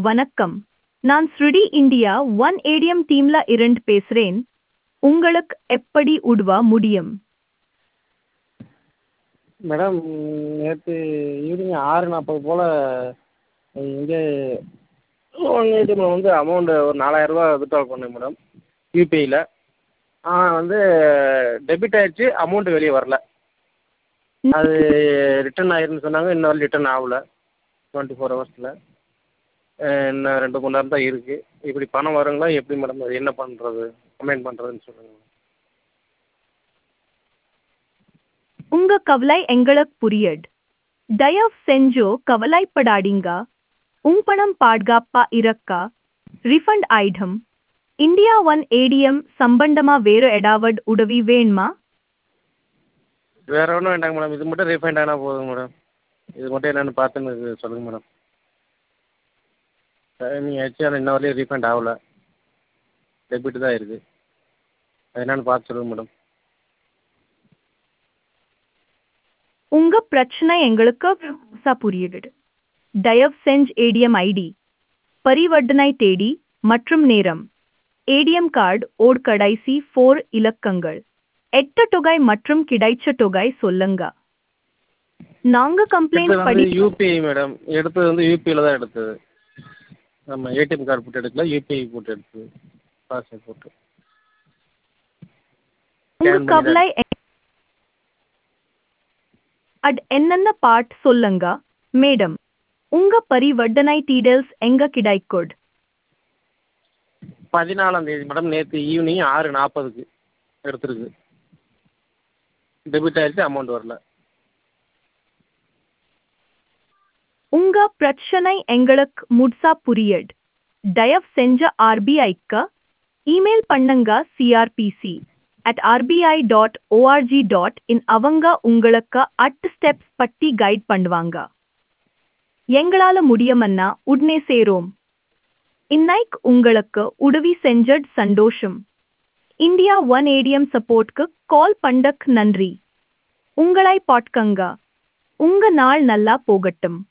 வணக்கம் நான் ஸ்ருடி இந்தியா ஒன் ஏடிஎம் டீம்ல இருந்து பேசுறேன் உங்களுக்கு எப்படி உதவ முடியும் மேடம் நேற்று ஈவினிங் ஆறு நாற்பது போல் இங்கே ஒன் ஏடிஎம்மில் வந்து அமௌண்ட்டு ஒரு நாலாயிரரூவா வித்ட்ரா பண்ணேன் மேடம் யூபிஐயில் ஆனால் வந்து டெபிட் ஆயிடுச்சு அமௌண்ட்டு வெளியே வரல அது ரிட்டர்ன் ஆயிரும்னு சொன்னாங்க இன்ன வரையும் ரிட்டர்ன் ஆகல டுவெண்ட்டி ஃபோர் ஹவர்ஸில் இன்னும் ரெண்டு மணி நேரம் தான் இருக்குது இப்படி பணம் வருங்களா எப்படி மேடம் அது என்ன பண்ணுறது கம்ப்ளைண்ட் பண்ணுறதுன்னு சொல்லுங்கள் உங்க கவலை எங்களுக்கு புரியுது தயவு செஞ்சு கவலைப்படாதீங்க உங்க பணம் பாதுகாப்பா இருக்கா ரிஃபண்ட் ஆயிடும் இந்தியா ஒன் ஏடிஎம் சம்பந்தமா வேறு ஏதாவது உதவி வேணுமா வேறு ஒன்றும் வேண்டாங்க மேடம் இது மட்டும் ரீஃபைண்ட் ஆனால் போதும் மேடம் இது மட்டும் என்னென்னு பார்த்துன்னு இது சொல்லுங்கள் மேடம் டைமிங் ஆயிடுச்சு ஆனால் இன்ன வரையும் ரீஃபண்ட் ஆகல டெபிட் தான் இருக்குது அது என்னென்னு பார்த்து சொல்லுங்கள் மேடம் உங்க பிரச்சனை எங்களுக்கு முழுசா புரியுது தயவு செஞ்சு ஏடிஎம் ஐடி பரிவர்த்தனை தேதி மற்றும் நேரம் ஏடிஎம் கார்டு ஓர் கடைசி ஃபோர் இலக்கங்கள் எட்டு தொகை மற்றும் கிடைச்ச தொகை சொல்லுங்க நாங்க கம்ப்ளைண்ட் எடுத்தது படி வந்து யூபிஐ மேடம் எடுத்தது வந்து யூபிஐயில் தான் எடுத்தது நம்ம ஏடிஎம் கார்டு போட்டு எடுக்கல யூபிஐ போட்டு எடுத்தது பாஸ்வேர்ட் போட்டு உங்க scan கவலை எ- அட் என்னென்ன பார்ட் சொல்லுங்க மேடம் உங்க பரிவர்த்தனை டீடைல்ஸ் எங்க கிடைக்குது பதினாலாம் தேதி மேடம் நேற்று ஈவினிங் ஆறு நாற்பதுக்கு எடுத்துருக்கு டெபிட் ஆயிடுச்சு அமௌண்ட் வரல உங்க பிரச்சனை எங்களுக்கு முழுசா புரியுது தயவு செஞ்ச ஆர்பிஐக்கு இமெயில் பண்ணுங்க CRPC at RBI dot org dot in அவங்க உங்களுக்கு அட் ஸ்டெப்ஸ் பற்றி கைட் பண்ணுவாங்க எங்களால முடியுமன்னா உடனே சேரோம் இன்னைக்கு உங்களுக்கு உதவி செஞ்சது சந்தோஷம் இந்தியா ஒன் ஏடிஎம் சப்போர்ட்க்கு கால் பண்ணக் நன்றி உங்களை பாட்கங்க உங்க நாள் நல்லா போகட்டும்